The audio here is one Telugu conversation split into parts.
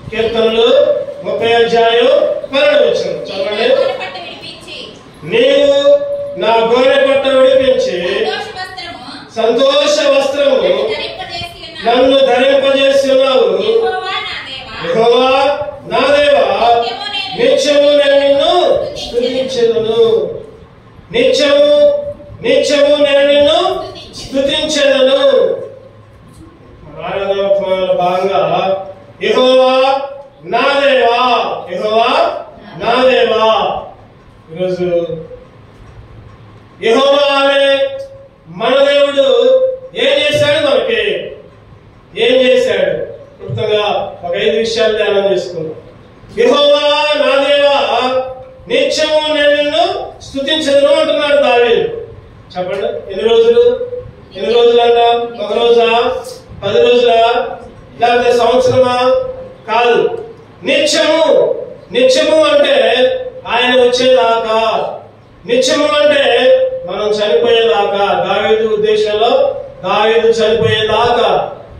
కీర్తనలు ముప్పై అధ్యాయం పన్నెండు వచ్చిన చదవండి నీవు నా గోనెపట్ట విడిపించి, నీవు నా గోనె పట్ట విడిపించి సంతోష వస్త్రము సంతోష వస్త్రము నన్ను ధరింపజేసి ఉన్నావు. నన్ను ధరింపజేసి ఉన్నావు యెహోవా నా దేవా, యెహోవా నా దేవా నిత్యము నేను నిన్ను స్తుతించెదను నిత్యము నిత్యము నేను నిన్ను స్తుతించెదను ఆరాధనలో భాగంగా యెహోవా నా దేవా యెహోవా నా దేవా ఈరోజు యెహోవా అనే మన దేవుడు ఏం చేశాడు మనకి ఏం చేశాడు క్లుప్తంగా ఒక ఐదు విషయాలు ధ్యానం చేసుకుందాం యెహోవా నా దేవా నిత్యము నేను నిన్ను స్తుతించదును అంటున్నాడు దావీదు చెప్పండి ఎన్ని రోజులు ఎన్ని రోజులు అంట ఒక రోజా పది రోజులా లేకపోతే సంవత్సరమా కాదు నిత్యము నిత్యము అంటే ఆయన వచ్చేదాకా నిత్యము అంటే మనం చనిపోయేదాకా దావీదు ఉద్దేశంలో దావీదు చనిపోయేదాకా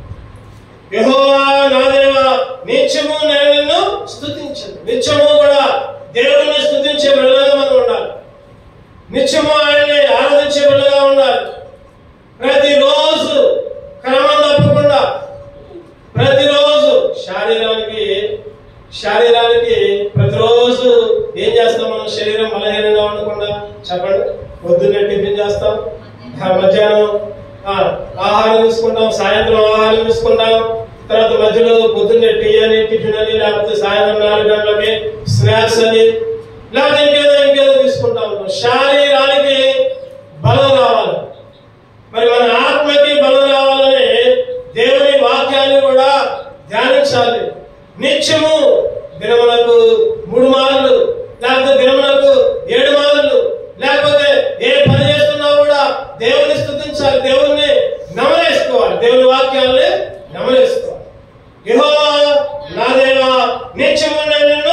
యెహోవా నా దేవా నిత్యము నేను నిన్ను స్తుతించను నిత్యము కూడా దేవుని స్తుతించే బిడ్డలుగా మనం ఉండాలి నిత్యము ఆయన్ని ఆరాధించే బిడ్డగా ఉండాలి ప్రతిరోజు క్రమం తప్పకుండా ప్రతిరోజు శారీరానికి శారీరానికి ప్రతిరోజు ఏం చేస్తాం మనం శరీరం బలహీనంగా ఉండకుండా చెప్పండి పొద్దున్నే టిఫిన్ చేస్తాం ఆ మధ్యాహ్నం ఆ, ఆహారం తీసుకుంటాం సాయంత్రం ఆహారం తీసుకుంటాం తర్వాత మధ్యలో పొద్దున్నే టీ అని టిఫిన్ అని లేకపోతే సాయంత్రం నాలుగు గంటలకి స్నాక్స్ అని లేకపోతే ఇంకేదో ఇంకేదో తీసుకుంటా ఉంటాం శారీరానికి బలం రావాలి మరి మన ఆత్మకి బలం రావాలని దేవుని వాక్యాన్ని కూడా ధ్యానించాలి నిత్యము దినములకు మూడు మార్లు లేకపోతే దినములకు ఏడు మార్లు లేకపోతే ఏ పని చేస్తున్నా కూడా దేవుని స్తుతించాలి దేవుణ్ణి నమరేసుకోవాలి దేవుని వాక్యాల్ని నమరేసుకోవాలి యెహోవా నా దేవా నిత్యము నేను నిన్ను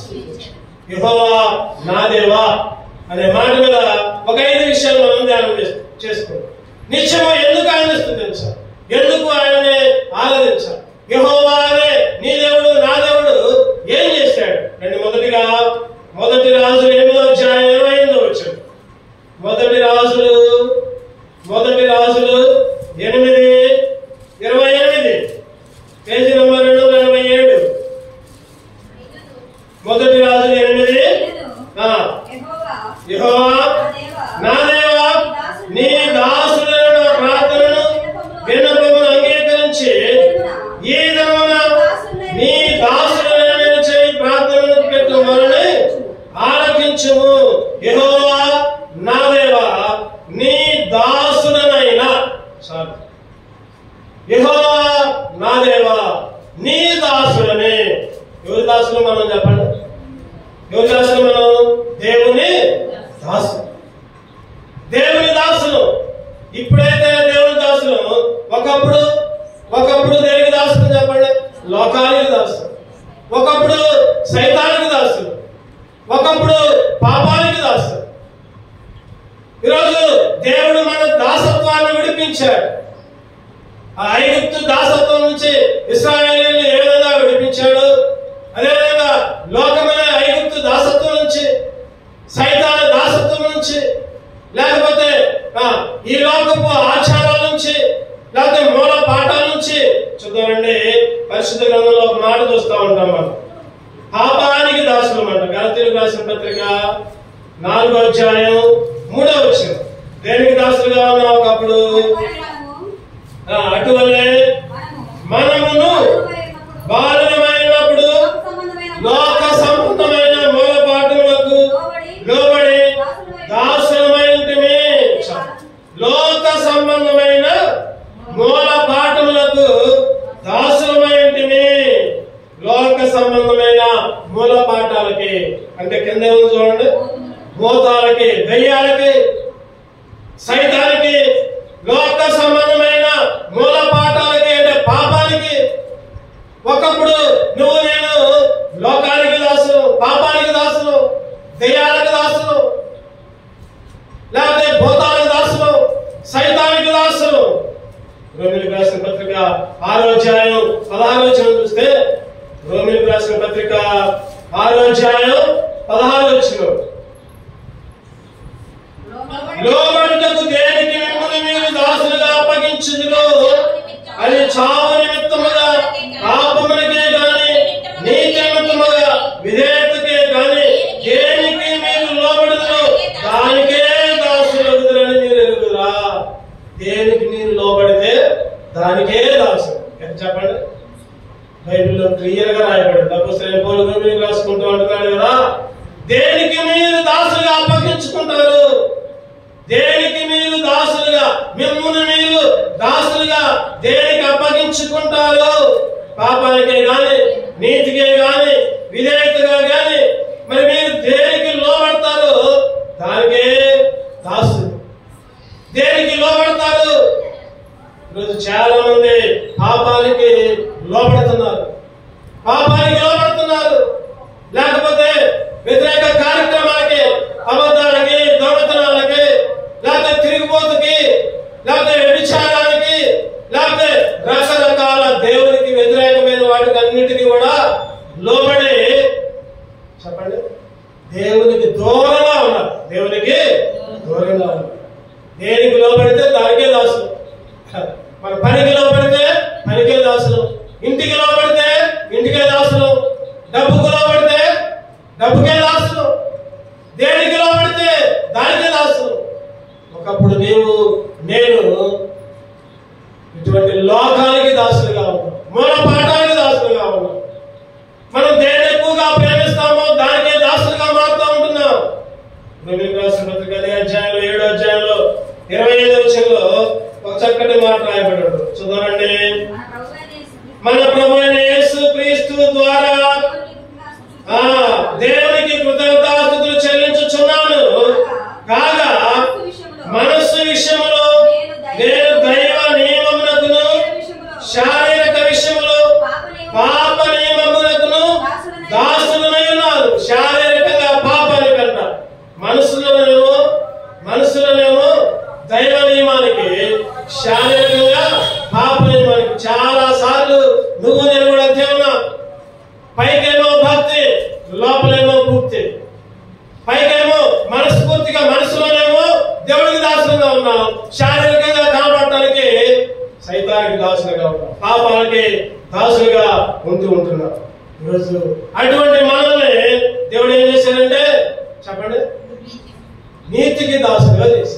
యెహోవా నా దేవా అనే మాట మీద ఒక ఐదు విషయాలు మనం ధ్యానం చేస్- చేసుకుందాం నిత్యము ఎందుకు ఆయన స్థుతించాలి ఎందుకు ఆయన్ని ఆరాధించాలి యెహోవా అనే నీ దేవుడు నా దేవుడు ఏం చేశాడు రెండు మొదటిగా మొదటి రాజులు ఎనిమిదో అధ్యాయం ఇరవై ఎనిమిదో వచ్చాడు మొదటి రాజులు మొదటి రాజులు ఎనిమిది ఇరవై ఎనిమిది పేజీ నెంబర్ రెండు వందల ఎనభై ఏడు మొదటి రాజులు ఎనిమిది ఆ, యెహోవా యెహోవా నా దేవా నా దేవా నీ దాసులను నా ప్రార్థనను విన్నపమును అంగీకరించి ఈ దినమున నీ దాసులను చేయి ప్రార్థనను పెట్టుమని ఆలకించుము యెహోవా నా దేవా నీ దాసుడనైనా చాలు యెహోవా నా దేవా నీ దాసుడనే ఎవరి దాసులు మనం చెప్పండి ఎవరి దాసులు మనం దేవుని దాసులు దేవుని దాసులు ఇప్పుడైతే దేవుని దాసులు ఒకప్పుడు ఒకప్పుడు దేవుని దాసులు చెప్పండి లోకానికి దాసులు ఒకప్పుడు సైతానికి దాసులు ఒకప్పుడు పాపానికి దాసులు ఈరోజు దేవుడు మన దాసత్వాన్ని విడిపించాడు ఆ ఐగుప్తు దాసత్వం నుంచి ఇస్రాయేలీని ఏ విధంగా విడిపించాడు అదేవిధంగా లోకమైన ఐగుప్తు దాసత్వం నుంచి సైతాన దాసత్వం నుంచి లేకపోతే ఆ, ఈ లోకపు ఆచారాల నుంచి లేకపోతే మూల పాఠాల నుంచి చూద్దామండి పరిశుద్ధ గ్రంథంలో ఒక మాట చూస్తూ ఉంటాం మనం పాపానికి దాసులు అన్నమాట గలతీలకు రాసిన పత్రిక నాలుగో అధ్యాయం మూడో వచ్చిన దేనికి దాసులుగా ఉన్నాం ఒకప్పుడు ఆ, అటువల్లే మనమును బాలురమైనప్పుడు లోక సంబంధమైన మూలపాఠములకు లోబడి దాసులమైంటిమి లోక సంబంధమైన మూల పాఠములకు దాసులమైంటిమి లోక సంబంధమైన మూల పాఠాలకి అంటే కింద ఉంది చూడండి భూతాలకి దయ్యాలకి సైతానికి లోక సంబంధమైన మూల పాఠాలకి అంటే పాపానికి ఒకప్పుడు నువ్వు నేను లోకానికి దాసులు పాపానికి దాసులు దెయ్యాలకు దాసులు లేకపోతే భూతాలకు దాసులు సైతానికి దాసులు రోమిలకు రాసిన పత్రిక ఆరో అధ్యాయం పదహారో వచనం చూస్తే రోమిలకు రాసిన పత్రిక ఆరో అధ్యాయం పదహారు వచ్చిన లోబడుటకు దేనికి మిమ్మల్ని మీరు దాసులుగా అప్పగించుదురు అది చావు నిమిత్తముగా పాపములకే గాని నీతి నిమిత్తముగా విధేయతకే గాని దేనికి మీరు లోబడుదురు దానికే దాసులగుదురని మీరు ఎరుగుదురా దేనికి మీరు లోబడితే దానికే దాసు ఎంత చెప్పండి బైబిల్లో క్లియర్ గా రాయబడింది అప్పుడు పోలు రాసుకుంటూ అంటున్నాడు కదా దేనికి మీరు దాసులుగా అప్పగించుకుంటారు దేనికి మీరు దాసులుగా మిమ్మల్ని మీరు దాసులుగా దేనికి అప్పగించుకుంటారు పాపానికే గాని నీతికే గాని విధేయతగా గాని మరి మీరు దేనికి లోబడతారు దానికే దాసులు దేనికి లోబడతారు ఈరోజు చాలా మంది పాపానికి లోపడుతున్నారు పాపానికి లోపడుతున్నారు లేకపోతే వ్యతిరేక కార్యక్రమాలకి అబద్ధాలకి దొంగతనాలకి లేకపోతే తిరిగిపోతుకి లేకపోతే వ్యభిచారానికి లేకపోతే రకరకాల దేవునికి వ్యతిరేకమైన వాటికి అన్నిటికీ కూడా లోబడి చెప్పండి దేవునికి దూరంగా ఉన్నారు దేవునికి దూరంగా ఉన్నారు దేనికి లోబడితే దానికే దాసులు మన పనికి లోబడితే పనికే దాసులు ఇంటికి లోబడితే ఇంటికే దాసులు డబ్బుకు లోబడితే డబ్బుకే దాసులు దేనికి లోబడితే దానికే దాసులు ఒకప్పుడు నీవు నేను ఇటువంటి లోకానికి దాసులుగా ఉన్నాం మూల పాఠానికి దాసులుగా ఉన్నాం మనం దేన్ని ఎక్కువగా ప్రేమిస్తామో దానికే దాసులుగా మారుతూ ఉంటున్నాం రోమిలకు రాసిన పత్రిక అదే అధ్యాయంలో ఏడో అధ్యాయంలో ఇరవై ఐదో వచ్చంలో ఒక చక్కటి మాట రాయబడ్డాడు చదవండి మన ప్రభువైన యేసుక్రీస్తు మన ప్రభు అయిన యేసు క్రీస్తు ద్వారా ఆ దేవునికి కృతజ్ఞతాస్తుతులు చెల్లించుచున్నాను కాగా మనస్సు విషయంలో నేను దైవ నియమమునకును శారీరక విషయంలో పాప నియమమునకును దాసులనై ఉన్నాను శారీరకంగా పాపాని కన్నా మనసులోనేమో మనసులోనేమో దైవ నియమానికి శారీరకంగా పాప నియమానికి చాలా సార్లు నువ్వు నేను కూడా అంతే ఉన్నావు పైకేమో భక్తి లోపలేమో భక్తి పైకేమో మనస్ఫూర్తిగా మనసులోనేమో దేవుడికి దాసులుగా ఉన్నాం శారీరకంగా కాపాడటానికి సైతానికి దాసులుగా ఉన్నాం పాపాలకి దాసులుగా ఉంటూ ఉంటున్నాం ఈరోజు అటువంటి మనల్ని దేవుడు ఏం చేశాడంటే చెప్పండి నీతికి దాసులుగా చేశాడు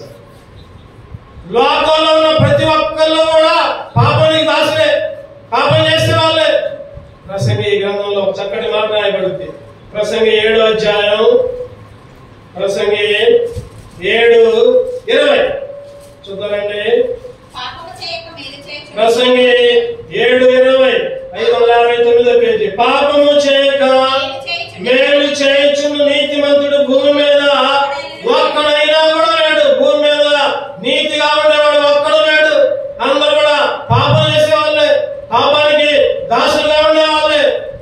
లోకంలో ఉన్న ప్రతి ఒక్కళ్ళు కూడా పాపానికి దాసులే పాపం చేసే వాళ్ళే ప్రసంగి ఈ గ్రంథంలో ఒక చక్కటి మాట రాయబడుద్ది ప్రసంగి ఏడో అధ్యాయం ప్రసంగి ఏడు ఇరవై చూద్దామండి పాపము చేయక మేలు చేయుచు. ప్రసంగి ఏడు ఇరవై ఐదు వందల యాభై తొమ్మిదో పేజీ పాపము చేయక మేలు చేయించును నీతిమంతుడు భూమి మీద ఒక్కడైనా కూడా లేడు భూమి మీద నీతిగా ఉండేవాడు ఒక్కడు లేడు అందరూ కూడా పాపం చేసేవాళ్ళే పాపానికి దాసులుగా ఉండేవాళ్ళే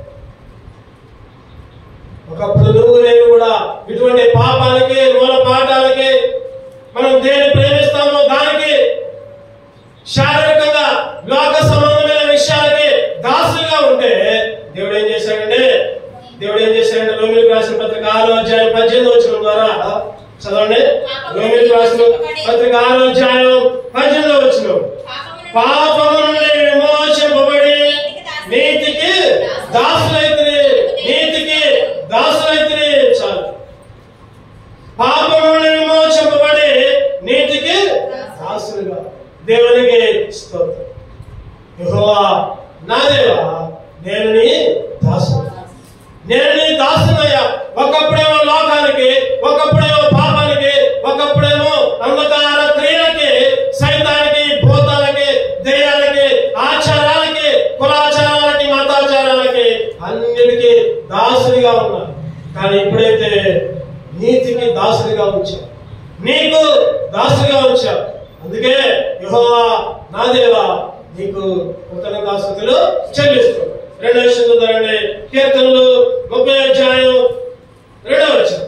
ఒకప్పుడు నువ్వు నేను కూడా ఇటువంటి పాపాలకి మూల పాఠాలకి మనం దేని ప్రేమిస్తామో దానికి శారీరకంగా లోక సంబంధమైన విషయాలకి దాసులుగా ఉంటే దేవుడు ఏం చేశాడంటే దేవుడు ఏం చేశాడంటే రోమిలకు రాసిన పత్రిక ఆరో అధ్యాయం పద్దెనిమిది వచ్చిన ద్వారా చదవండి రోమిలకు రాసిన పత్రిక ఆరో అధ్యాయం పద్దెనిమిది వచ్చిన పాపము నుండి విమోచింపబడి నీతికి దాసులైతే నీతికి దాసులైతే చాలు పాపము నుండి విమోచింపబడి నీతికి దాసులుగా దేవునికి స్తోత్రం యెహోవా నా దేవా నేను నీ దాసు నేను నీ దాసునయ్యా ఒకప్పుడేమో లోకానికి ఒకప్పుడేమో పాపానికి ఒకప్పుడేమో అంధకార క్రియలకి సైతానికి భూతాలకి దెయ్యాలకి ఆచారాలకి కులాచారాలకి మతాచారాలకి అన్నిటికీ దాసునిగా ఉన్నాను కానీ ఎప్పుడైతే నీతికి దాసునిగా ఉంచావు నీకు దాసునిగా ఉంచావు అందుకే యెహోవా నా దేవా నీకు నూతన దాసుతులు చెల్లిస్తాడు రెండో విషయం చూద్దామండి కీర్తనలు ముప్పై అధ్యాయం రెండవ వచ్చిన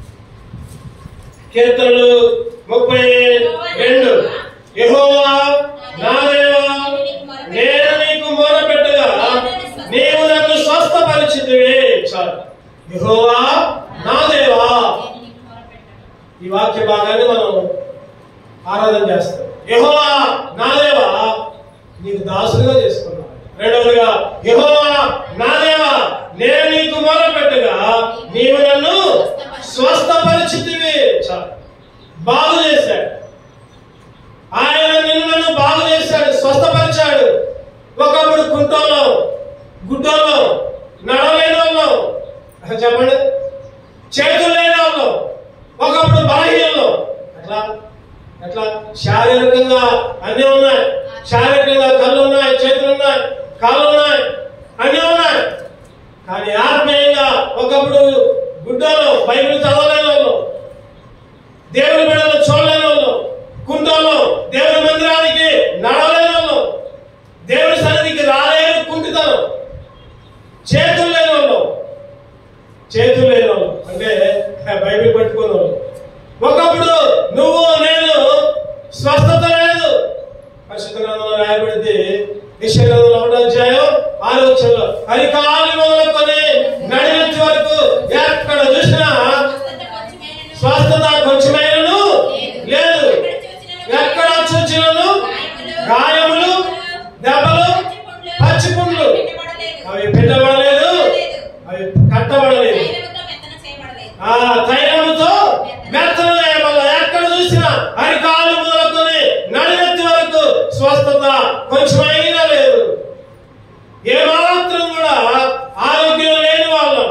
కీర్తనలు ముప్పై రెండు యెహోవా నా దేవా నేను నీకు మొరపెట్టగా నీవు నన్ను స్వస్థపరిచి స్వస్థపరిచితివి చాలు యెహోవా నా దేవా నేను నీకు మొరపెట్టను. ఈ వాక్య భాగాన్ని మనం ఆరాధన చేస్తాం యెహోవా నా దేవా నీకు దాసులుగా చేసుకున్నాను రెండవదిగా యెహోవా నా దేవా నేను నీకు మొరపెట్టగా నీవు నన్ను స్వస్థపరిచితివి చాలు బాగు చేశాడు ఆయన నిన్ను నన్ను బాగు చేశాడు స్వస్థపరిచాడు ఒకప్పుడు కుంటోలో గుడ్డోలో నడవలేని వాళ్ళం చెప్పండి చేతులు లేని వాళ్ళం ఒకప్పుడు బలహీనలో ఎట్లా ఎట్లా శారీరకంగా అన్నీ ఉన్నాయి శారీరకంగా కళ్ళు ఉన్నాయి చేతులు ఉన్నాయి కాళ్ళు ఉన్నాయి అన్నీ ఉన్నాయి కానీ ఆత్మీయంగా ఒకప్పుడు గుడ్డలో బైబిల్ చదవలేని వాళ్ళు దేవుని బిడ్డలు చూడలేని వాళ్ళు కుంటోళ్ళు దేవుని మందిరానికి నడవలేని వాళ్ళు దేవుని సన్నిధికి రాలేని కుంటితనం చేతులు లేని వాళ్ళు చేతులు లేని వాళ్ళు అంటే బైబిల్ పట్టుకున్న వాళ్ళు ఒకప్పుడు నువ్వు నేను స్వస్థత లేదు పరిశుద్ధ గ్రంథంలో రాయబడింది విషయ గ్రంథంలో ఒకటో అధ్యాయం ఆలోచనలో అరికాలు మొదలుకొని నడినెత్తి వరకు ఎక్కడ చూసినా స్వస్థత స్వస్థత కొంచెమేనను కొంచెమైనను లేదు ఎక్కడ చూచినను గాయములు దెబ్బలు పచ్చిపుండ్లు అవి పెట్టబడలేదు అవి కట్టబడలేదు తైలముతో మెత్తన చేయబడలేదు. ఆ తైలముతో మెత్తన వల్ల ఎక్కడ చూసినా అరికాలు మొదలుకొని నడినెత్తి వరకు స్వస్థత కొంచెమైనా లేదు ఏమాత్రం కూడా ఆరోగ్యం లేని వాళ్ళం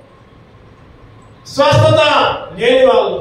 స్వస్థత లేని వాళ్ళు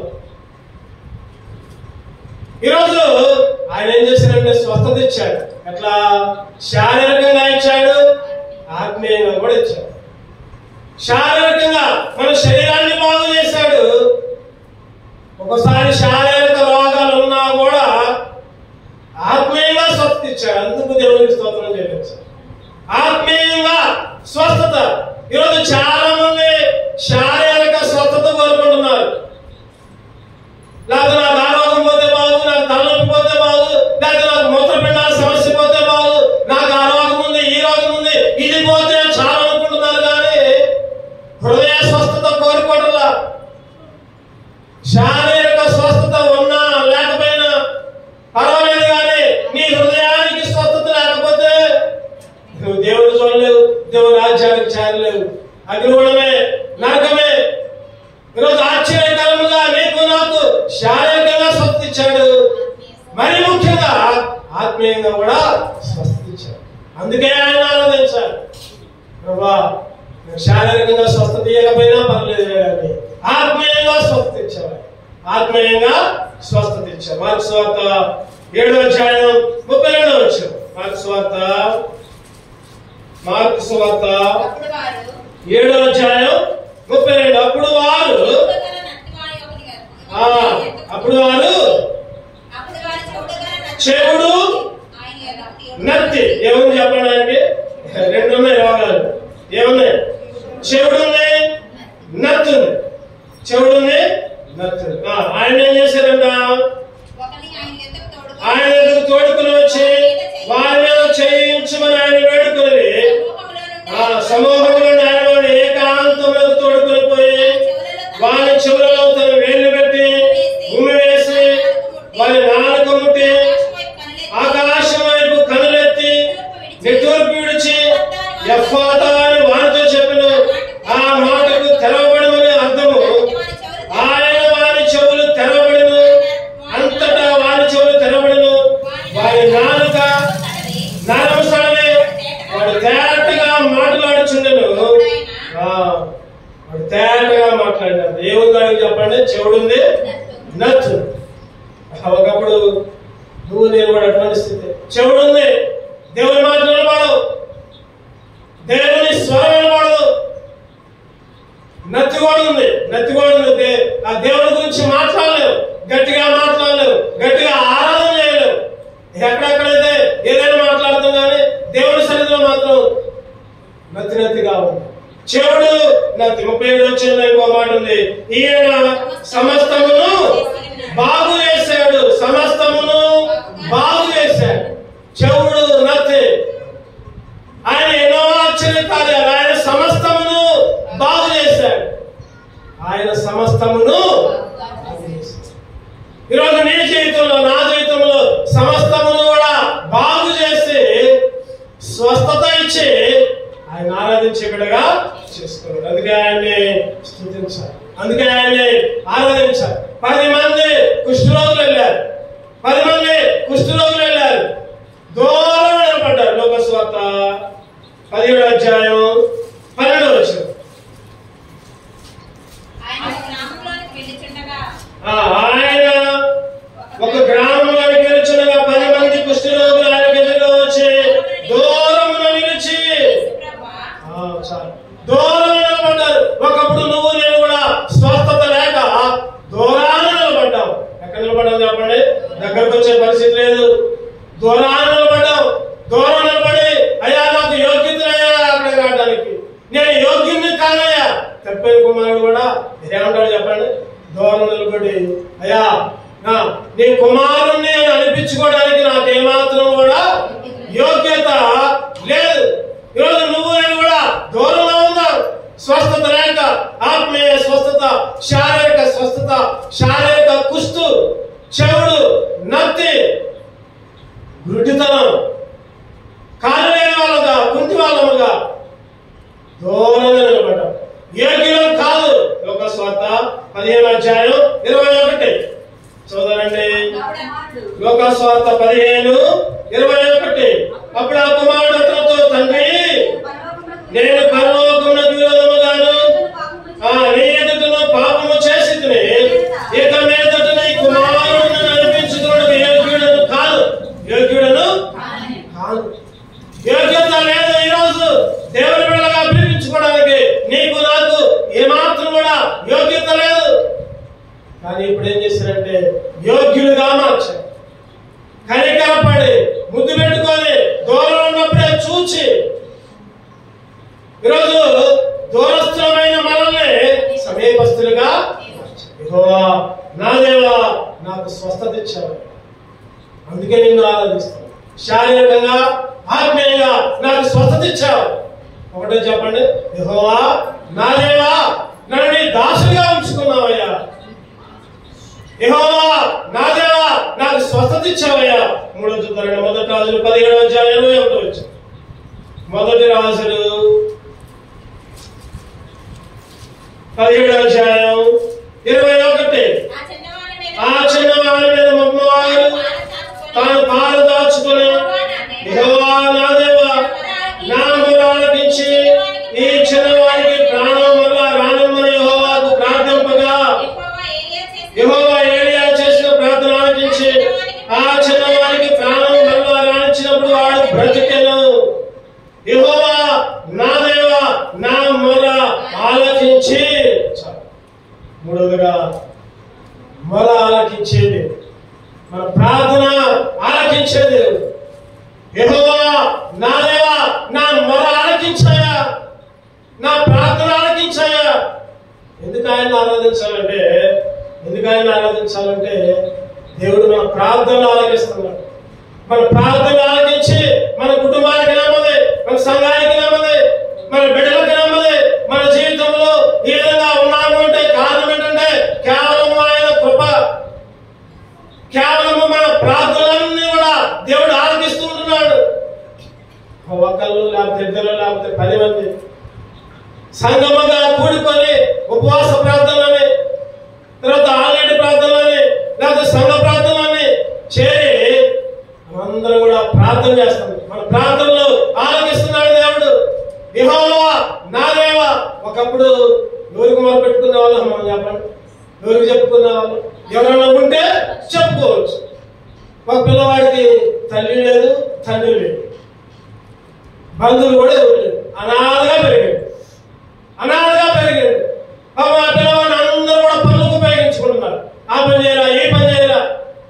ఈరోజు ఆయన ఏం చేశాడంటే స్వస్థత ఇచ్చాడు ఎట్లా శారీరకంగా ఇచ్చాడు ఆత్మీయంగా కూడా ఇచ్చాడు శారీరకంగా మన శరీరాన్ని బాగు చేశాడు ఒకసారి శారీరక రోగాలు ఉన్నా కూడా ఆత్మీయంగా స్వస్థత ఇచ్చాడు అందుకు దేవునికి స్తోత్రం చెల్లించాడు ఆత్మీయంగా స్వస్థత ఈరోజు చాలా మంది శారీరక స్వస్థత కోరుకుంటున్నారు లేకపోతే నాకు ఆరోగ్యం పోతే బాగు నాకు తలనొప్పి పోతే బాగు లేకపోతే నాకు మూత్రపిండాల సమస్య పోతే బాగు నాకు ఆ రోగం ఉంది ఈ రోగం ఉంది ఇది పోతే చాలా అనుకుంటున్నారు కానీ హృదయ స్వస్థత కోరుకోవట్లా శారీరక స్వస్థత ఉన్నా లేకపోయినా పర్వాలేదు కానీ నీ హృదయానికి స్వస్థత లేకపోతే నువ్వు దేవుడు చూడలేవు దేవుడు రాజ్యానికి చేరలేవు అగ్నిగుణమే నరకమే ఈరోజు ఆశ్చర్యకరముగా నీకు నాకు శారీరకంగా స్వస్థ ఇచ్చాడు మరి ముఖ్యంగా ఆత్మీయంగా కూడా స్వస్థ ఇచ్చాడు అందుకే ఆయన ఆరాధించాలి ప్రభా నాకు శారీరకంగా స్వస్థత ఇవ్వకపోయినా పర్లేదు కానీ ఆత్మీయంగా స్వస్థత ఇచ్చాడు ఆత్మీయంగా స్వస్థత ఇచ్చాడు మార్క్స్ స్వార్త ఏడో అధ్యాయం ముప్పై రెండో వచ్చాం మార్క్స్ స్వార్త మార్క్స్ స్వార్త అప్పుడు వారు ఏడో అధ్యాయం ముప్పై రెండు అప్పుడు వారు చూడగల నత్తివారి ఒకని గారు. ఆ, అప్పుడు వారు అప్పుడు వారు చూడగల నత్తి- చెవుడు, ఆయన యొక్క నత్తి ఏముంది చెప్పండి ఆయనకి రెండు ఉన్నాయి రోగాలు ఏమున్నాయి చెవుడు ఉంది నత్తి ఉంది చెవుడు ఉంది నత్తి ఉంది. ఆ, ఆయన ఏం చేశారంట ఒకని ఆయన యొద్దకు తోడుకొని ఆయన ఎదురు తోడుకుని వచ్చి వారి మీద చేయించమని ఆయన వేడుకుని సమూహములో నుండి ఆ సమూహంలో ఆయన ఏకాంతంలో తోడుకుని పోయి వారి చెవులలో తన వేలు పెట్టి ఉమ్మి వేసి వారి నాలుక ముట్టి ఆకాశం వైపు కనులెత్తి నిట్టూర్పు విడిచి ఎఫ్ఫాతా అని వారితో చెప్పిన ఆ మాటకు తెరవబడమని అర్థము ఆయన వారి చెవులు తెరవబడిను అంతటా వారి చెవులు తెరవబడిను వారి నాలుక నరము సడలే వాడు తేటగా మాట్లాడుచుండెను ఆ, వాడు తేటగా మాట్లాడినాడు దేవుని దానికి చెప్పండి చెవుడుంది నచ్చు ఒకప్పుడు నువ్వు నేను కూడా అటువంటి స్థితి చెవుడుంది దేవుని మాట నిలబడు దేవుని స్వరం నిలబడదు నత్తిగోడు ఉంది నత్తిగోడు ఉంది దే- ఆ దేవుని గురించి మాట్లాడలేవు గట్టిగా మాట్లాడలేవు గట్టిగా ఆరాధన చేయలేవు ఎక్కడెక్కడైతే ఏదైనా మాట్లాడతాం కానీ దేవుని సన్నిధిలో మాత్రం నత్తి నత్తిగా ఉంది చెవుడు నత్తి ముప్పై ఏడు వచ్చిన ఇంకో మాట ఉంది ఈయన సమస్తమును బాగు చేశాడు సమస్తమును బాగు చేశాడు చెవుడు నత్తి ఆయన ఎన్నో ఆశ్చర్య కార్యాలు ఆయన సమస్తమును ఆరాధించే బిడ్డగా చేసుకున్నాడు అందుకే ఆయన్ని స్థుతించాలి అందుకే ఆయన్ని ఆరాధించాలి పది మంది కుష్ఠరోగులు వెళ్ళారు పది మంది కుష్ఠరోగులు వెళ్ళారు దూరం నిలబడ్డారు లోకస్వార్త పదిహేడు అధ్యాయం పన్నెండు వచ్చిన ఆయన ఒక గ్రామంలోనికి వెళ్ళిచుండగా ఆ, ఆయన ఒక గ్రామంలోకి వెళ్తుండగా పది మంది కుష్ఠరోగులు ఆయన ఎదురుగా వచ్చి దూరమున నిలిచి ప్రభువా, ఆ, చాలు. దూరం నిలబడ్డారు ఒకప్పుడు నువ్వు నేను కూడా స్వస్థత లేక దూరాన నిలబడ్డావు ఎక్కడ నిలబడ్డావు చెప్పండి దగ్గరకు వచ్చే పరిస్థితి లేదు దూరాన నిలబడ్డావు దూరం నిలబడి అయ్యా నాకు యోగ్యత అయ్యా అక్కడ కావడానికి నేను యోగ్యుని కాదయ్యా తప్పైన కుమారుడు కూడా ఏమంటాడు చెప్పండి దూరం నిలబడి అయ్యా నా నీ కుమారుణ్ణి అని అనిపించుకోవడానికి నాకు ఏమాత్రం కూడా యోగ్యత లేదు ఈరోజు నువ్వు నేను కూడా దూరంలో ఉన్నాం స్వస్థత లేక ఆత్మీయ స్వస్థత శారీరక స్వస్థత శారీరక కుస్తు చెవుడు నత్తి గుడ్డితనం కాలు లేని వాళ్ళగా కుంటి వాళ్ళముగా దూరంగా నిలబడ్డాం యోగ్యం కాదు లోక స్వార్థ పదిహేను అధ్యాయం ఇరవై ఒకటి చూడండి గౌడమాడు, లోక స్వార్థ పదిహేను ఇరవై ఒకటి అప్పుడు ఆ కుమారుడు అతనితో తండ్రి నేను పరలోకమునకు విరోధముగాను ఆ నీ ఎదుటను పాపము చేసి ఇక మీదట నీ కుమారుడు నడిపించుకోవడం యోగ్యుడను కాదు యోగ్యుడను కాదు యోగ్యత లేదు ఈరోజు దేవుని బిడ్డగా పిలిపించుకోవడానికి నీకు నాకు ఏమాత్రం కూడా యోగ్యత లేదు కానీ ఇప్పుడు ఏం చేశారంటే యోగ్యులుగా మార్చారు కనికరపడి ముద్దు పెట్టుకొని దూరం ఉన్నప్పుడే చూచి ఈరోజు దూరస్థులమైన మనల్ని సమీపస్తులుగా మార్చారు. యెహోవా, నా దేవా నాకు స్వస్థత ఇచ్చావు అందుకే నిన్ను ఆరాధిస్తాను శారీరకంగా ఆత్మీయంగా నాకు స్వస్థత ఇచ్చావు ఒకటే చెప్పండి యెహోవా నా దేవా నన్ను నీ దాసుగా ఉంచుకున్నావయ్యా యెహోవా నా దేవా నాకు స్వస్థత ఇచ్చావయ్యా మూడో చూద్దాం మొదటి రాజులు పదిహేడు అధ్యాయం ఇరవై ఒకటి వచ్చి మొదటి రాజులు పదిహేడు అధ్యాయం ఇరవై ఒకటి ఆ చిన్నవాని మీద ఆ చిన్నవాడి మీద మమ్మవారు తాను పాలు దాచుకుని యెహోవా నా దేవా నా మొరాలకించి ఈ చిన్నవాడికి ప్రాణం వల్ల రానమ్మని యెహోవాకు ప్రార్థింపగా యెహోవా ఏలియా చేసిన యెహోవా ఏలియా చేసిన ప్రార్థన ఆలకించి ఆ చిన్నవాడికి ప్రాణం వల్ల రానిచ్చినప్పుడు వాడు బ్రతికెను యెహోవా నా దేవా నా మొర ఆలకించి చాలు. మూడవదిగా మొర ఆలకించేది మన ప్రార్థన ఆలకించేది యెహోవా నా దేవా నా మొర ఆలకించాయా నా ప్రార్థన ఆలకించాయా ఎందుకు ఆయన ఆరాధించాలంటే ఎందుకు ఆయన ఆరాధించాలంటే దేవుడు మన ప్రార్థనలు ఆలకిస్తున్నాడు మన ప్రార్థన ఆలకించి మన కుటుంబానికి నెమ్మది మన సంఘానికి నెమ్మది మన బిడ్డలకు నెమ్మది మన జీవితంలో ఈ విధంగా ఉన్నాము అంటే కారణం ఏంటంటే కేవలం ఆయన కృప కేవలము మన ప్రార్థనలన్నీ కూడా దేవుడు ఆలకిస్తూ ఉంటున్నాడు ఒకళ్ళు లేకపోతే ఇద్దరు లేకపోతే పది మంది సంగమగా కూడుకొని ఉపవాస ప్రార్థనలని తర్వాత ఆల్రెడీ ప్రార్థనలని లేకపోతే సంఘ ప్రార్థనలని చేరి మనందరం కూడా ప్రార్థన చేస్తాం మన ప్రార్థనలు ఆలకిస్తున్నాడు దేవుడు యెహోవా నా దేవా ఒకప్పుడు ఎవరికి మొదలు పెట్టుకునే వాళ్ళం మనం చెప్పండి ఎవరికి చెప్పుకునే వాళ్ళు ఎవరైనా ఉంటే చెప్పుకోవచ్చు ఒక పిల్లవాడికి తల్లి లేదు తండ్రి లేదు బంధువులు కూడా ఎవరు లేరు అనాథగా పెరిగాడు అనాథగా పెరిగాడు పాపం ఆ పిల్లవాడిని అందరూ కూడా పనులకు ఉపయోగించుకుంటున్నారు ఆ పని చేయరా ఏ పని చేయరా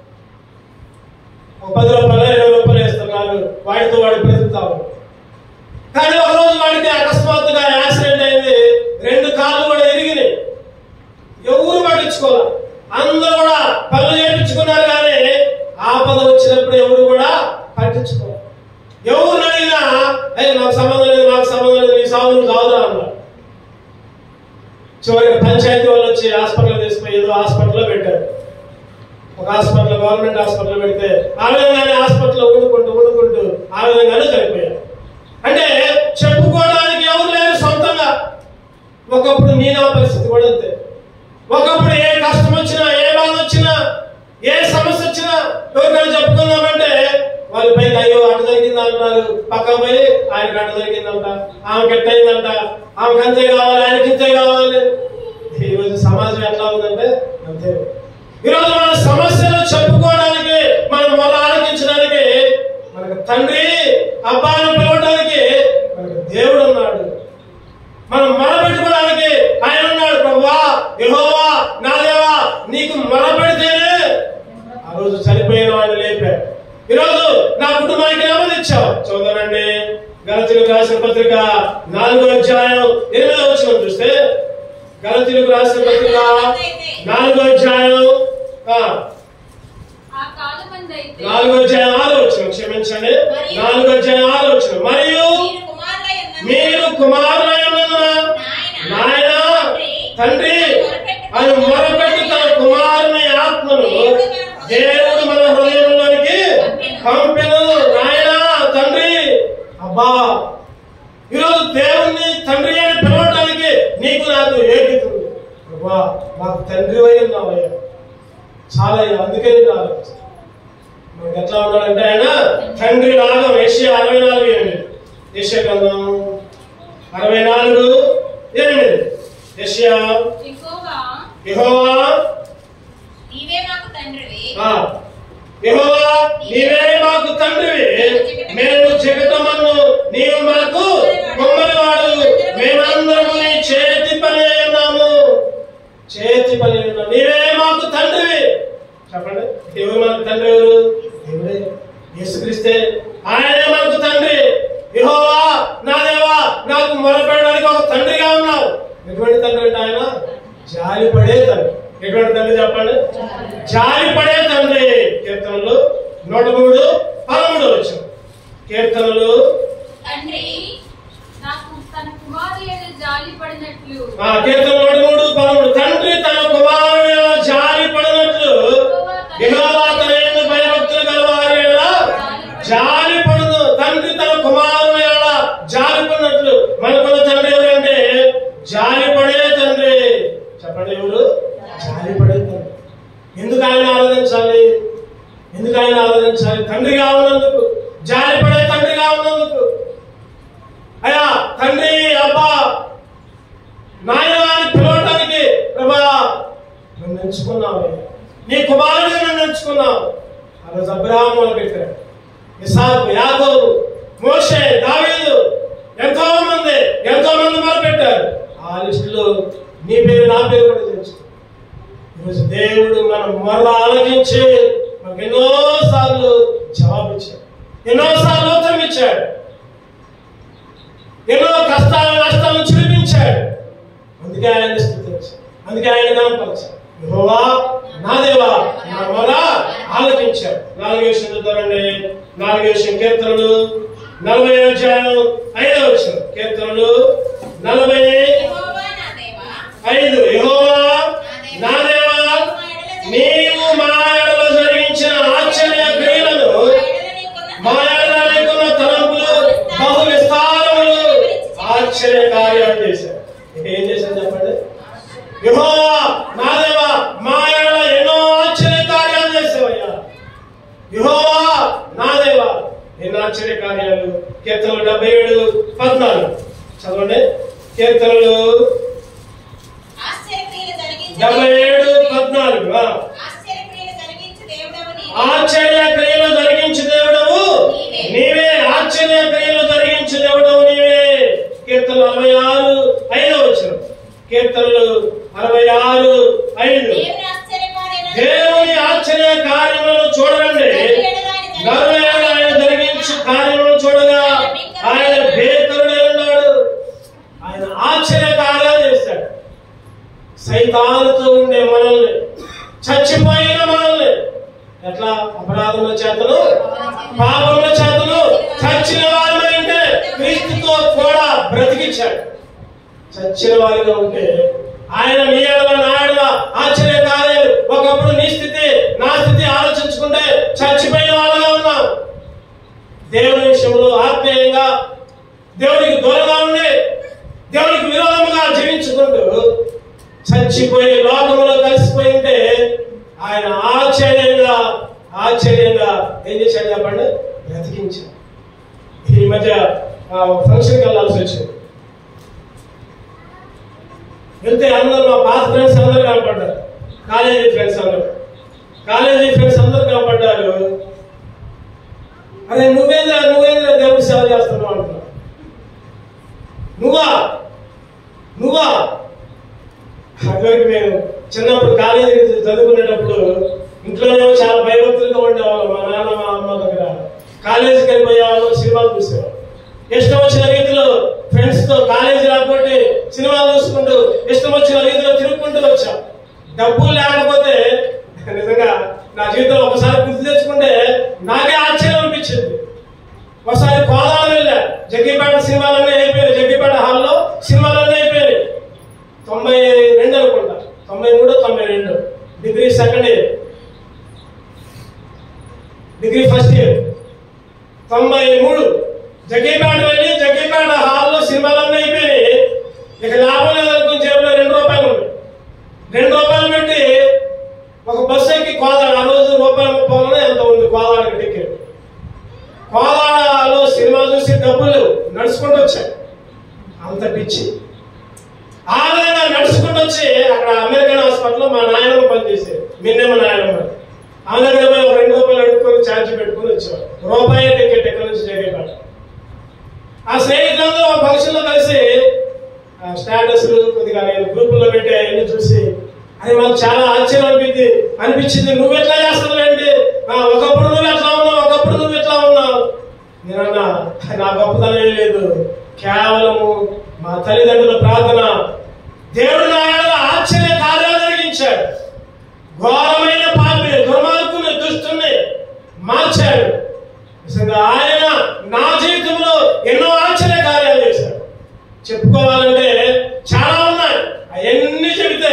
ఒక పది రూపాయలు ఇరవై రూపాయలు ఇస్తున్నారు వాడితో వాడు బ్రతుకుతావు కానీ ఒక రోజు వాడికి అకస్మాత్తుగా యాక్సిడెంట్ అయింది రెండు కాళ్ళు కూడా ఇరిగినాయి ఎవరు పట్టించుకోవాలి అందరూ కూడా పనులు చేయించుకున్నారు కానీ ఆపద వచ్చినప్పుడు ఎవరు కూడా పట్టించుకోవాలి ఎవరు అడిగినా అయ్యి నాకు సంబంధం లేదు నాకు సంబంధం లేదు నీ సాగు నువ్వు కావురా అన్నారు చివరికి పంచాయతీ వాళ్ళు వచ్చి హాస్పిటల్ తీసుకుని ఏదో హాస్పిటల్లో పెట్టారు ఒక హాస్పిటల్ గవర్నమెంట్ హాస్పిటల్ పెడితే ఆ విధంగానే హాస్పిటల్లో వండుకుంటూ వండుకుంటూ ఆ విధంగానే చనిపోయారు అంటే చెప్పుకోవడానికి ఎవరు లేరు ఒకప్పుడు నీ నా పరిస్థితి కూడా అంతే ఒకప్పుడు ఏ కష్టం వచ్చినా ఏ బాధ వచ్చినా ఏ సమస్య వచ్చినా ఎవరికైనా చెప్పుకుందామంటే వాళ్ళ పైకి అయ్యో అటు జరిగింది అంటారు పక్కన పోయి ఆయనకి అటు జరిగిందంట ఆమెకి ఎట్టయిందంట ఆమెకి అంతే కావాలి ఆయనకి ఇంతే కావాలి ఈరోజు సమాజం ఎట్లా ఉందంటే అంతే ఈరోజు మన సమస్యలు చెప్పుకోవడానికి మనం మొదలు ఆలోచించడానికి మనకు తండ్రి అబ్బాయిని పిలవడానికి మనకు దేవుడు ఉన్నాడు మనం మొరపెట్టుకోవడానికి ఆయన ఉన్నాడు ప్రభువా యెహోవా నా దేవా నీకు మొరపెడితేనే ఆ రోజు చనిపోయిన వాడిని లేపాడు ఈరోజు నా కుటుంబానికి నెమ్మది ఇచ్చావు చదువుతానండి గలతీలకు రాసిన పత్రిక నాలుగో అధ్యాయం ఎనిమిదో వచ్చిన చూస్తే గలతీలకు రాసిన పత్రిక నాలుగో అధ్యాయం ఆ, ఆ కాలమందైతే నాలుగో అధ్యాయం ఆరో వచ్చిన క్షమించండి నాలుగో అధ్యాయం ఆరో వచ్చిన మరియు మీరు కుమారులై ఉన్నందున మీరు కుమారులైనందున నాయన తండ్రి అని మొరపెట్టి తన కుమారుని ఆత్మను దేవుడు మన హృదయంలోనికి పంపెను నాయన తండ్రి అబ్బా ఈరోజు దేవుణ్ణి తండ్రి అని పిలవడానికి నీకు నాకు ఏకీత ఉంది అబ్బా మాకు తండ్రి అయి ఉన్నావయ్యా చాలా అయ్యా అందుకే నేను ఆలోచిస్తాను మనకి ఎట్లా ఉన్నాడంటే ఆయన తండ్రి లాగా ఏషియా అరవై నాలుగు ఎనిమిది ఏషియా గ్రంథం అరవై నాలుగు ఎనిమిది ఏషియా యెహోవా యెహోవా నీవే మాకు తండ్రివి ఆ, యెహోవా నీవే మాకు తండ్రివి మేము జగతమన్ను నీవు మాకు కొమ్మరివాడు మేమందరము నీ చేతి పని అయి ఉన్నాము చేతి పని అయి ఉన్నాము నీవే మాకు తండ్రివి చెప్పండి ఎవరు మనకు తండ్రి ఎవరు దేవుడే యేసుక్రీస్తే ఆయనే మనకు తండ్రి యెహోవా నా దేవా నాకు మొరపెట్టడానికి ఒక తండ్రిగా ఉన్నావు ఎటువంటి తండ్రి అంటే ఆయన జాలిపడే తండ్రి ఎటువంటి తండ్రి చెప్పండి జాలిపడే తండ్రి కీర్తనలు నూట మూడు పదమూడు వచ్చిన కీర్తనలు తండ్రి నాకు తన కుమారు మీద జాలి పడినట్లు ఆ కీర్తన నూట మూడు పదమూడు తండ్రి తన కుమారుని ఎలా జాలి పడినట్లు యెహోవా తన యందు భయభక్తులు గలవారి ఎడల జాలి పడును తండ్రి తన కుమారుని ఎలా జాలి పడినట్లు మనకున్న తండ్రి ఎవరంటే జాలి పడే తండ్రి చెప్పండి ఎవరు జాలి పడే తండ్రి ఎందుకు ఆయన ఆరాధించాలి ఎందుకు ఆయన ఆరాధించాలి తండ్రిగా ఉన్నందుకు జాలి పడే తండ్రిగా ఉన్నందుకు అయ్యా తండ్రి అబ్బా నాయన అని పిలవటానికి ప్రభా నన్ను ఎంచుకున్నావు నీ కుమారుడు నన్ను ఎంచుకున్నావు ఆ రోజు అబ్రాహం మొదలు పెట్టాడు ఇసాకు యాదవ్ మోషే దావీదు ఎంతో మంది ఎంతో మంది మొదలు పెట్టారు ఆ లిస్టులో నీ పేరు నా పేరు కూడా తెలుసు ఈరోజు దేవుడు మనం మరలా ఆలోచించి మనకు ఎన్నో సార్లు జవాబిచ్చాడు ఎన్నో సార్లు ఉత్తరం ఇచ్చాడు ఎన్నో కష్టాలు నష్టాలను చూపించాడు అందుకే ఆయన స్థుతించాడు అందుకే ఆయన కనపరిచాడు యెహోవా నా దేవా నా మొర ఆలకించాడు నాలుగు విషయం చూద్దామండి నాలుగు విషయం కీర్తనలు నలభై అధ్యాయం ఐదవ వచ్చిన కీర్తనలు నలభై యెహోవా నా దేవా ఐదు యెహోవా నా దేవా నీవు మా ఎడల జరిగించిన ఆశ్చర్య క్రియలను మా ఎడల నీకున్న తలంపులు బహు విస్తారములు ఆశ్చర్య కార్యాలు చేశాడు ఇక ఏం చేశాడు చెప్పండి యెహోవా నా దేవా మా ఎడల ఎన్నో ఆశ్చర్య కార్యాలు చేసావయ్యా యెహోవా నా దేవా ఎన్నో ఆశ్చర్య కార్యాలు కీర్తనలు డెబ్బై ఏడు పద్నాలుగు చదవండి కీర్తనలు ఆశ్చర్యక్రియలు జరిగించు డెబ్బై ఏడు పద్నాలుగు ఆ. ఆశ్చర్యక్రియలు జరిగించు దేవుడవు నీవే. ఆశ్చర్య క్రియలు జరిగించు దేవుడవు నీవే ఆశ్చర్య క్రియలు జరిగించు దేవుడవు నీవే కీర్తనలు అరవై ఆరు ఐదో వచ్చిన కీర్తనలు అరవై ఆరు ఐదు దేవుని ఆశ్చర్యకార్యములను దేవుని ఆశ్చర్య కార్యములను చూడండి నరులైన ఆయన జరిగించు కార్యములను చూడగా ఆయన భేకరుడై ఉన్నాడు ఆయన ఆశ్చర్య కార్యాలు చేశాడు సైతాలతో ఉండే మనల్ని చచ్చిపోయిన మనల్ని ఎట్లా అపరాధముల చేతను పాపముల చేతను చచ్చిన వారిని అంటే క్రీస్తుతో కూడా బ్రతికించాడు చచ్చిన వారిగా ఉంటే ఆయన మీ ఎడల నా ఎడల ఆశ్చర్య కార్యాలు ఒకప్పుడు నీ స్థితి నా స్థితి ఆలోచించుకుంటే చచ్చిపోయిన వాళ్ళగా ఉన్నాం దేవుని విషయంలో ఆత్మీయంగా దేవునికి దూరంగా ఉండి దేవునికి విరోధముగా జీవించు నడుచుకుంటూ చచ్చిపోయి లోకంలో కలిసిపోయింటే ఆయన ఆశ్చర్యంగా ఆశ్చర్యంగా ఏం చేశాడు చెప్పండి బ్రతికించాడు ఈ మధ్య ఫంక్షన్కి వెళ్ళాల్సి వచ్చింది వెళ్తే అందరూ మా పాత ఫ్రెండ్స్ అందరూ కనపడ్డారు కాలేజీ ఫ్రెండ్స్ అందరూ కాలేజీ ఫ్రెండ్స్ అందరూ కనపడ్డారు అరే నువ్వేంద్రా నువ్వేంద్రా దేవుడి సేవ చేస్తున్నావు అంటున్నా నువ్వా నువ్వా అదివరకు మేము చిన్నప్పుడు కాలేజీ చదువుకునేటప్పుడు ఇంట్లోనే చాలా భయభక్తులుగా ఉండేవాళ్ళం మా నాన్న మా అమ్మ దగ్గర కాలేజీకి వెళ్ళిపోయేవాళ్ళం సినిమాలు చూసేవాళ్ళం ఇష్టం వచ్చిన రీతిలో ఫ్రెండ్స్ తో కాలేజీ రాకపోతే సినిమాలు చూసుకుంటూ ఇష్టం వచ్చిన రీతిలో తిరుగుకుంటూ వచ్చాం డబ్బులు లేకపోతే నిజంగా నా జీవితంలో ఒకసారి గుర్తు తెచ్చుకుంటే నాకే ఆశ్చర్యం అనిపించింది ఒకసారి కోదాడ వెళ్ళా జగ్గిపేట సినిమాలన్నీ అయిపోయాయి జగ్గిపేట హాల్లో సినిమాలన్నీ అయిపోయాయి తొంభై రెండు అనుకుంటా తొంభై మూడు తొంభై రెండు degree second year degree first year తొంభై మూడు జగ్గీపేట వెళ్ళి జగ్గీపేట హాల్లో సినిమాలన్నీ అయిపోయినాయి ఇక లాభం లేదనుకుని జేబులో రెండు రూపాయలు ఉన్నాయి రెండు రూపాయలు పెట్టి ఒక బస్సు ఎక్కి కోదాడ ఆ రోజు రూపాయల ముప్పై ఎంత ఉంది కోదాడకి టికెట్ కోదాడలో సినిమా చూసి డబ్బులు నడుచుకుంటూ వచ్చాయి అంత పిచ్చి ఆ విధంగా నడుచుకుంటూ వచ్చి అక్కడ అమెరికన్ హాస్పిటల్లో మా నాయనమ్మ పనిచేసేది మిన్నమ్మ నాయనమ్మ ఆమె దగ్గర పోయి ఒక రెండు రూపాయలు అడుక్కొని ఛార్జ్ పెట్టుకుని వచ్చేవాడు రూపాయి టికెట్ ఎక్కడి నుంచి జరిగేపాట ఆ స్నేహితులందరూ ఆ ఫంక్షన్ లో కలిసి స్టేటస్ కొద్దిగా నేను గ్రూపుల్లో పెట్టి అవన్నీ చూసి అది మాకు చాలా ఆశ్చర్యం అనిపించింది అనిపించింది నువ్వు ఎట్లా చేస్తున్నావు ఏంటి ఆ, ఒకప్పుడు నువ్వు ఎట్లా ఉన్నావు ఒకప్పుడు నువ్వు ఎట్లా ఉన్నావు నేనన్నా నా గొప్పతనం ఏం లేదు కేవలము మా తల్లిదండ్రుల ప్రార్థన దేవుడు నా ఎడల ఆశ్చర్య కార్యాలు జరిగించాడు ఘోరమైన పాపి దుర్మార్గుని దుస్తుని మార్చాడు నిజంగా ఆయన నా జీవితంలో ఎన్నో ఆశ్చర్య కార్యాలు చేశాడు చెప్పుకోవాలంటే చాలా ఉన్నాయి అవన్నీ చెబితే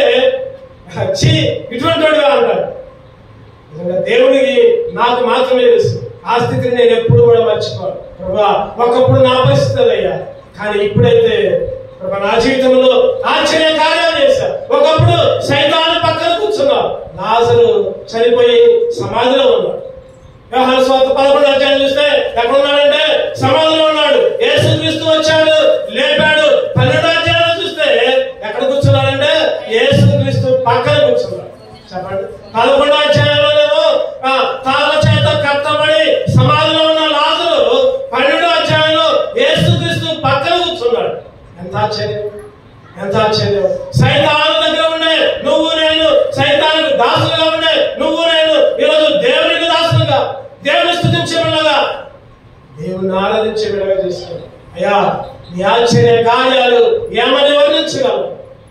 ఛీ ఇటువంటి వాడుగా అంటాడు నిజంగా దేవుడికి నాకు మాత్రమే తెలుసు ఆ స్థితిని నేను ఎప్పుడు కూడా మర్చిపోను ప్రభా ఒకప్పుడు నా పరిస్థితి అయ్యా కానీ ఇప్పుడైతే ప్రభా నా జీవితంలో ఆశ్చర్య కార్యాలు చేశా ఒకప్పుడు సైతాన్ని పక్కన కూర్చున్నా లాజరు చనిపోయి సమాధిలో ఉన్నాడు వ్యవహార స్వార్థ పదకొండు అధ్యాయం చూస్తే ఎక్కడ ఉన్నాడంటే సమాధిలో ఉన్నాడు యేసు క్రీస్తు వచ్చాడు లేపాడు పన్నెండు అధ్యాయంలో చూస్తే ఎక్కడ కూర్చున్నాడంటే యేసు క్రీస్తు పక్కన కూర్చున్నాడు చెప్పండి పదకొండో అధ్యాయంలోనేమో ఆ, తాళ్ళ చేత కట్టబడి సమాధిలో ఉన్న లాజరు పన్నెండో అధ్యాయంలో యేసు క్రీస్తు పక్కన కూర్చున్నాడు ఎంత ఆశ్చర్యం ఎంత ఆశ్చర్యం సైతాను దగ్గర ఉండే నువ్వు నేను సైతానికి దాసులుగా ఉండే నువ్వు నేను ఈరోజు దేవునికి దాసులుగా దేవుని స్థుతించే బిడ్డగా దేవుని ఆరాధించే బిడ్డగా చేస్తున్నాడు అయ్యా నీ ఆశ్చర్య కార్యాలు ఏమని వర్ణించగలం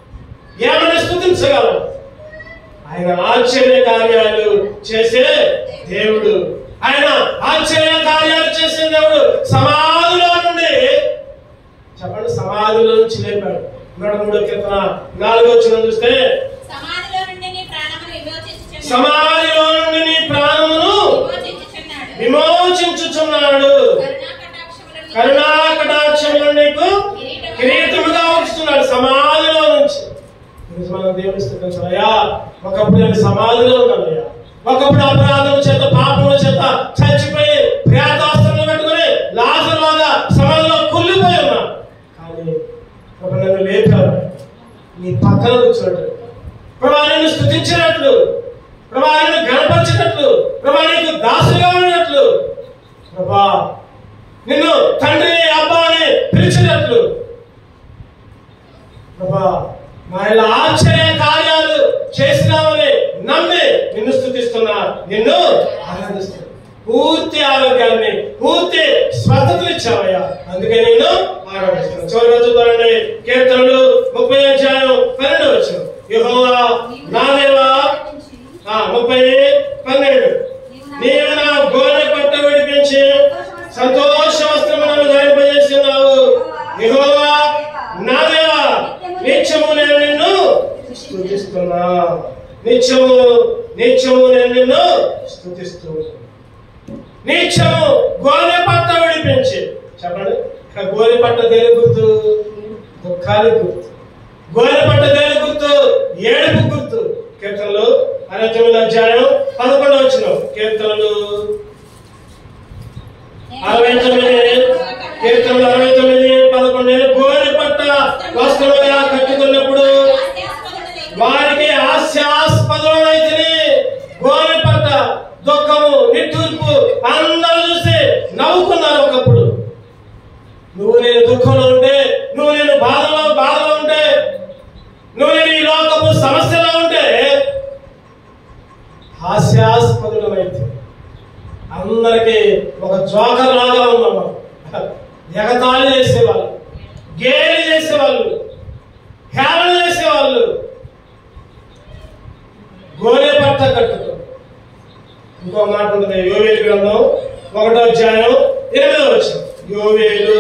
ఏమని స్థుతించగలం ఆయన ఆశ్చర్య కార్యాలు చేసే దేవుడు ఆయన ఆశ్చర్య కార్యాలు చేసే దేవుడు సమాధిలో నుండి చెప్పండి సమాధిలో నుంచి లేపాడు నూట మూడో కీర్తన నాలుగో వచ్చిన చూస్తే సమాధిలో నుండి నీ ప్రాణమును విమోచించుచున్నాడు. సమాధిలో నుండి నీ ప్రాణమును విమోచించుచున్నాడు. విమోచించుచున్నాడు కరుణా కటాక్షములను కరుణా కటాక్షములు నీకు కిరీటముగా ఉంచుతున్నాడు సమాధిలో నుంచి ఈరోజు మనం దేవుని స్థుతించాలి అయ్యా ఒకప్పుడు నేను సమాధిలో ఉన్నానయ్యా ఒకప్పుడు అపరాధం చేత పాపముల చేత చచ్చిపోయి ప్రేతాస్త్రంలో పెట్టుకుని లాజరులాగా సమాధిలో కుళ్ళిపోయి ఉన్నా కానీ ఒక నన్ను లేపారు నీ పక్కన కూర్చున్నట్టు ప్రభా నిన్ను స్థుతించినట్లు ప్రభా నిన్ను గణపరిచినట్లు ప్రభా నీకు దాసుగా ఉన్నట్లు ప్రభా నిన్ను తండ్రి అబ్బా అని పిలిచినట్లు ప్రభా మా ఇలా ఆశ్చర్య కార్యాలు చేసినామని నమ్మి నిన్ను స్థుతిస్తున్నా నిన్ను ఆరాధిస్తున్నా పూర్తి ఆరోగ్యాన్ని పూర్తి స్వస్థతలు ఇచ్చావయ్యా అందుకే నిన్ను ఆరాధిస్తున్నా చివరిగా చూద్దామండి కీర్తనలు ముప్పై అధ్యాయం పన్నెండు వచ్చాం యెహోవా నా దేవా ఆ, ముప్పై పన్నెండు నీవు నా గోనె పట్ట విడిపించి సంతోష వస్త్రములను ధరింపజేస్తున్నావు యెహోవా నా దేవా నిత్యము నేను నిన్ను స్తుతిస్తున్నా నిత్యము నిత్యము నేను నిన్ను స్తుతిస్తూ నిత్యము గోనె పట్ట విడిపించి చెప్పండి ఇక్కడ గోనె పట్ట దేని గుర్తు దుఃఖానికి గుర్తు గోనె పట్ట దేని గుర్తు ఏడుపు గుర్తు కీర్తనలు అరవై తొమ్మిది అధ్యాయం పదకొండు వచ్చిన కీర్తనలు అరవై తొమ్మిది కీర్తనలు అరవై తొమ్మిది పదకొండు నేను గోనె పట్ట వస్త్రముగా కట్టుకున్నప్పుడు వారికి హాస్యాస్పదమైతే గోనె పట్ట దుఃఖము నిట్టూర్పు అందరూ చూసి నవ్వుకున్నారు ఒకప్పుడు నువ్వు నేను దుఃఖంలో ఉంటే నువ్వు నేను బాధలో బాధలో ఉంటే నువ్వు నేను ఈ లోకపు సమస్యలో ఉంటే హాస్యాస్పదులమైతే అందరికి ఒక జోకర్ లాగా ఉన్నాం మనం. ఎగతాళి చేసేవాళ్ళు గేలి చేసేవాళ్ళు హేళన చేసేవాళ్ళు గోనె పట్ట కట్టుకో ఇంకో మాట ఉంటుంది యోవేలు గ్రంథం ఒకటో అధ్యాయం ఎనిమిదో వచ్చిన యోవేలు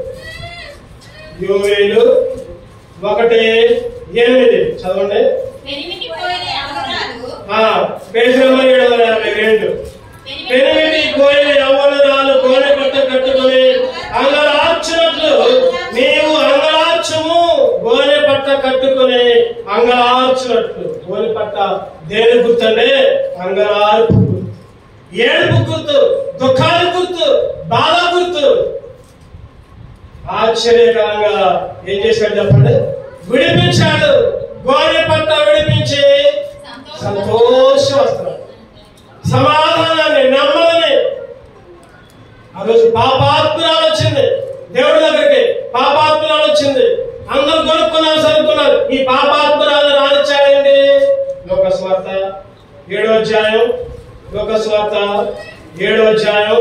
యోవేలు ఒకటి ఎనిమిది చదవండి పెనిమిటి కోయని అవసరాలు ఆ, పేజీ నెంబర్ ఏడు వందల యాభై రెండు పెనిమిటి కోయిల యవ్వనురాలు గోనె పట్ట కట్టుకుని అంగలార్చినట్లు నీవు అంగలార్చుము గోనె పట్ట కట్టుకుని అంగలార్చినట్లు గోనె పట్ట దేని గుర్తంటే అంగలార్పు గుర్తు ఏడుపు గుర్తు దుఃఖాలు గుర్తు బాధ గుర్తు ఆశ్చర్యకరంగా ఏం చేశాడు చెప్పండి విడిపించాడు గోనె పట్ట విడిపించి సంతోష వస్త్రం సమాధానాన్ని నెమ్మదిని ఆ రోజు పాపాత్మురాలు వచ్చింది దేవుడి దగ్గరికి పాపాత్మురాలు వచ్చింది అందరూ కొనుక్కున్నారు సరుకున్నారు ఈ పాపాత్మురాలు రానిచ్చాయండి లోక స్వార్థ ఏడో అధ్యాయం లోక స్వార్థ ఏడో అధ్యాయం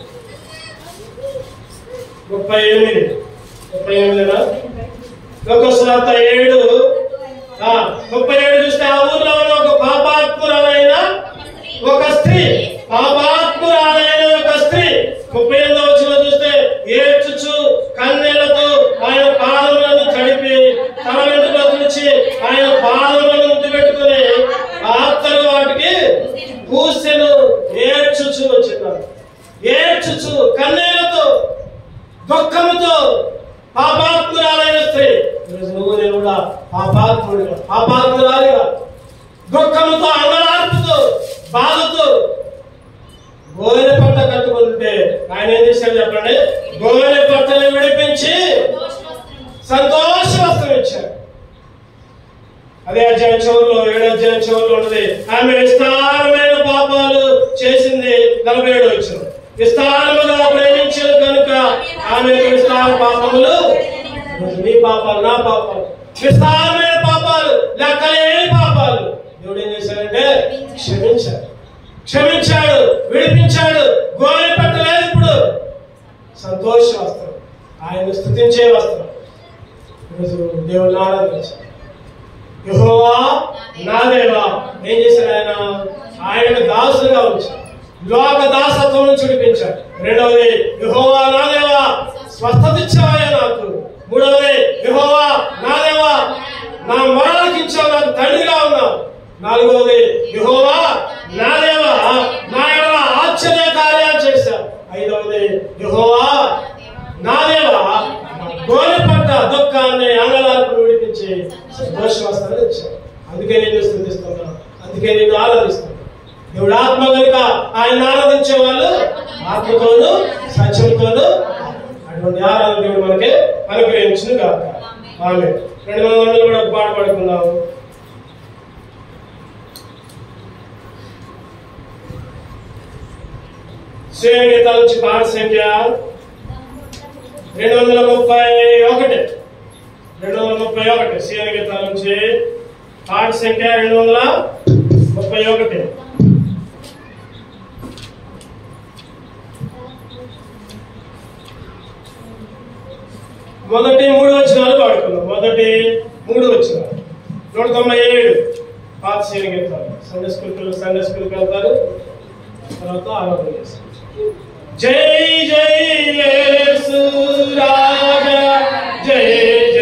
ముప్పై ఎనిమిది ముప్పై ఎనిమిదినా లోక స్వార్థ ఏడు ఆ, ముప్పై ఏడు చూస్తే ఆ ఊర్లో ఉన్న ఒక పాపాత్మురాలైన ఒక స్త్రీ పాపాత్మురాలైన ఒక స్త్రీ ముప్పై ఎనిమిదో వచ్చిన చూస్తే ఏడ్చుచు కన్నీళ్లతో ఆయన పాదములను తడిపి తల వెంట్రుకలు తుడిచి ఆయన పాదములను ముద్దు పెట్టుకుని ఆత్తరు వాటికి పూసెను ఏడ్చుచు వచ్చినారు ఏడ్చుచు కన్నీళ్లతో దుఃఖముతో పాపాత్మురాలైన స్త్రీ ఈరోజు నువ్వు నేను కూడా పాపాత్ముడిగా పాపాత్మురాలిగా దుఃఖముతో అంగలార్పుతో బాధతో గోనె పట్ట కట్టుకుంటే ఆయన ఏం చేశాడు చెప్పండి గోనె పట్టని విడిపించి సంతోష వస్త్రం ఇచ్చాడు అదే అధ్యాయం చివరిలో ఏడు అధ్యాయం చివరిలో ఉన్నది ఆమె విస్తారమైన పాపాలు చేసింది నలభై ఏడు వచ్చిన విస్తారముగా ప్రేమించిన కనుక ఆమె విస్తార పాపములు నీ పాపాలు నా పాపాలు విస్తారమైన పాపాలు లెక్కలేని పాపాలు దేవుడు ఏం చేశాడంటే క్షమించాడు క్షమించాడు విడిపించాడు గోనె పెట్టలేదు ఇప్పుడు సంతోష వస్త్రం ఆయన స్థుతించే వస్త్రం ఈరోజు దేవుని ఆరాధించాడు యెహోవా నా దేవా ఏం చేశాడు ఆయన ఆయనకు దాసుగా ఉంచాడు లోక దాసత్వం నుంచి విడిపించాడు రెండవది యెహోవా నా దేవా స్వస్థత ఇచ్చావయ్యా నాకు మూడవది యెహోవా నా దేవా నా మరణానికి ఇచ్చావు నాకు తండ్రిగా ఉన్నావు నాలుగవది యెహోవా నా దేవా నా ఎడల ఆశ్చర్య కార్యాలు చేశావు ఐదవది యెహోవా నా దేవా గోనె పట్ట దుఃఖాన్ని అంగలార్పును విడిపించి సంతోషవస్తాన్ని ఇచ్చాడు అందుకే నేను స్థుతిస్తున్నా అందుకే నేను ఆరాధిస్తున్నా దేవుడు ఆత్మ కనుక ఆయన ఆరాధించే వాళ్ళు ఆత్మతోను సత్యంతోను అటువంటి ఆరాధన దేవుడు మనకి అనుగ్రహించును కాక ఆమె రెండు వందలు కూడా ఒక పాట పాడుకుందాము శ్రేణితాల నుంచి పాట సంఖ్య రెండు వందల ముప్పై ఒకటి రెండు వందల ముప్పై ఒకటి సీఎన్ గీతాల నుంచి పాట సంఖ్య రెండు వందల ముప్పై ఒకటి మొదటి మూడు వచ్చినాలు పాడుకున్నాం మొదటి మూడు వచ్చినాలు నూట తొంభై ఏడు పాత సీఎన్ గీతాలు సండే స్కూల్ పిల్లలు సండే స్కూల్కి వెళ్తారు తర్వాత ఆరాధన చేస్తారు జై జై యేసు రాజా జై